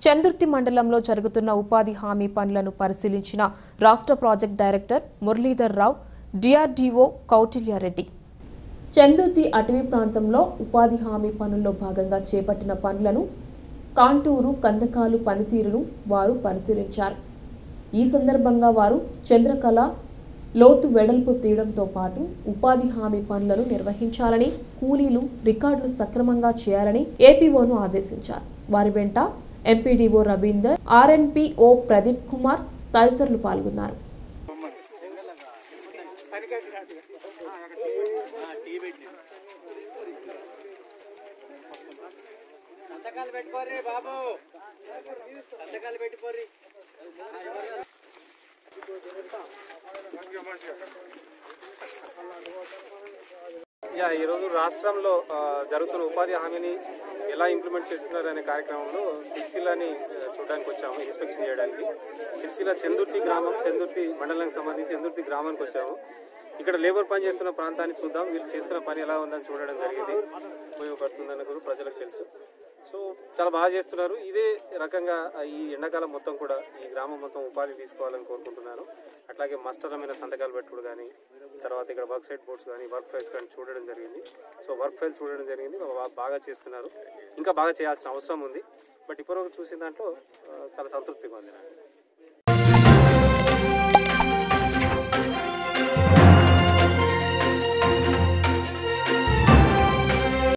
చందుర్తి మండలంలో జరుగుతున్న ఉపాధి హామీ పనులను పరిశీలించిన రాష్ట్ర project director Muralidhar Rao DRDO Kautilya Reddy Chandurthi అటవీ ప్రాంతంలో ఉపాధి హామీ పనుల్లో భాగంగా చేపట్టిన పనులను కాంటూరు కందకాలు పనితీరును వారు పరిశీలించారు ఈ సందర్భంగా వారు చంద్రకళ లోతు వెడల్పు తీయడంతో పాటు ఉపాధి హామీ పనులను నిర్వహించాలని కూలీలు రికార్డులు సక్రమంగా చేయాలని ఏపీఓను ఆదేశించారు వారి వెంట ఎంపీడీఓ రవీందర్ ఆర్ఎన్పిఓ ప్రదీప్ కుమార్ తదితరులు పాల్గొన్నారు సంతకాలు పెట్టుకోర్రి బాబు సంతకాలు పెట్టుకోర్రి యా ఈరోజు రాష్ట్రంలో ఆ, జరుగుతున్న ఉపాధి హామీని ఎలా ఇంప్లిమెంట్ చేస్తున్నారు అనే కార్యక్రమంలో సిరిసిల్లని ఆ, చూడడానికి వచ్చాము ఇన్స్పెక్షన్ చేయడానికి సిరిసిల్ల చందుర్తి గ్రామం చందుర్తి మండలానికి సంబంధించి చందుర్తి గ్రామానికి వచ్చాము ఇక్కడ లేబర్ పని చేస్తున్న ప్రాంతాన్ని చూద్దాం వీళ్ళు చేస్తున్న పని ఎలా ఉందని చూడడం జరిగింది ఉపయోగపడుతుందని కూడా ప్రజలకు తెలుసు సో చాలా బాగా చేస్తున్నారు ఇదే రకంగా ఈ ఎండాకాలం మొత్తం కూడా ఈ గ్రామం మొత్తం ఉపాధి తీసుకోవాలని కోరుకుంటున్నాను అట్లాగే మస్టరమైన సంతకాలు పెట్టుకోవడం కానీ తర్వాత ఇక్కడ వర్క్ సైట్ బోర్డ్స్ కానీ వర్క్ ఫైల్స్ కానీ చూడడం జరిగింది సో వర్క్ ఫైల్స్ చూడడం జరిగింది బా- బాగా చేస్తున్నారు ఇంకా బాగా చేయాల్సిన అవసరం ఉంది బట్ ఇప్పటివరకు చూసిన దాంట్లో ఆ, చాలా సంతృప్తిగా ఉంది నాకు